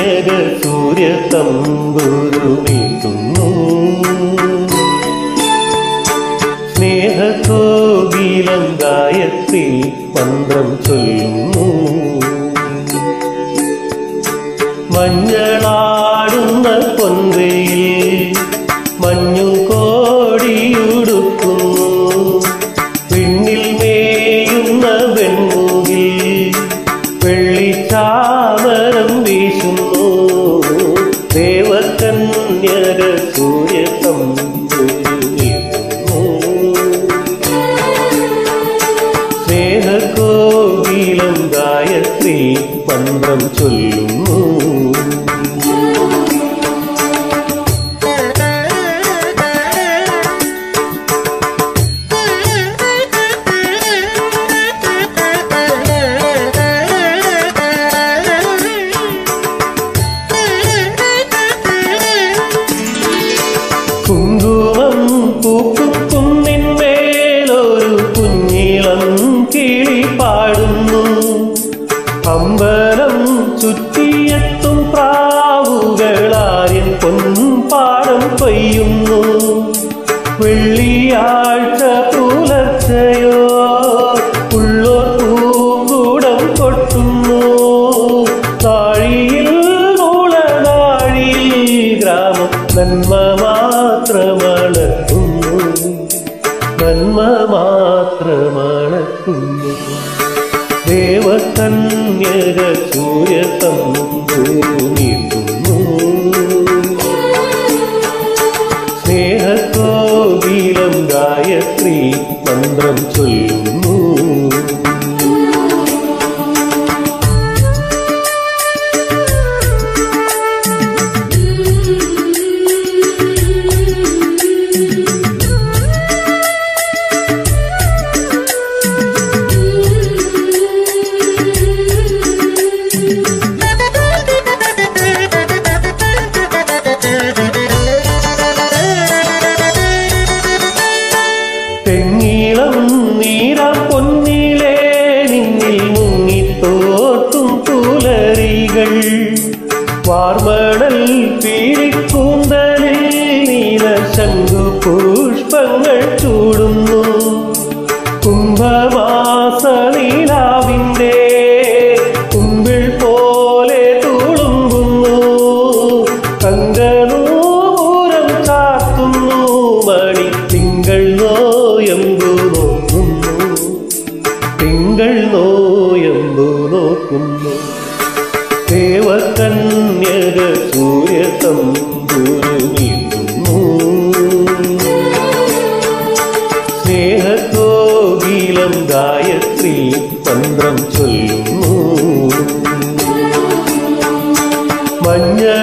കന്യക സൂര്യ തമ്പുരുമീട്ടുന്നു സ്നേഹകോകിലം ഗായത്രി മന്ത്രം ചൊല്ലുന്നു മഞ്ഞളാടുന്ന പൊൻവയിൽ മഞ്ഞു കോടിയുടുക്കുന്നു പിന്നിൽ മേയുന്ന വെൺമുകിൽ വെള്ളിച്ചാമരം വീശുന്നു ദേവകന്യക സൂര്യതം സ്നേഹകോകിലം ഗായത്രി മന്ത്രം ചൊല്ലുന്നു കുങ്കുമം പൂക്കും കുന്നിന്മേലൊരു കുഞ്ഞിളം കിളി പാടുന്നു അമ്പലം ചുറ്റിയെത്തും പ്രാവുകളാര്യൻ പൊൻപാടം കൊയ്യുന്നു വെള്ളിയാഴ്ച പുലർച്ചയോ ഉള്ളോർ പൂങ്കൂടം കൊട്ടുന്നു താഴിയിൽ മൂളനാഴിയിൽ ഗ്രാമം നന്മ മാത്രമണക്കുന്നു നന്മ മാത്രമണക്കുന്നു ദേവകന്യക സൂര്യ തമ്പൂരിക്കുന്നു സ്നേഹകോകിലം ഗായത്രി മന്ത്രം ചൊല്ലുന്നു തെങ്ങീളം നീരാം പൊന്നിലേ നിന്നിൽ മുങ്ങിത്തോട്ടും പുലരികൾ വാർമണൽ പീരിക്കൂന്തലിൽ നീല ശംഖു പുഷ്പങ്ങൾ ചൂടുന്നു കുംഭമാസ നീലാവിൻ്റെ കുമ്പിൾ പോലെ തുളുമ്പുന്നു കങ്കനൂരം ചാത്തുന്നു മണി തിങ്കൾ നോയമ്പു നോക്കുന്നു തിങ്കൾ നോയമ്പു നോക്കുന്നു ദേവകന്യക സൂര്യ തമ്പുരുമീട്ടുന്നു സ്നേഹകോകിലം ഗായത്രി മന്ത്രം ചൊല്ലുന്നു മഞ്ഞ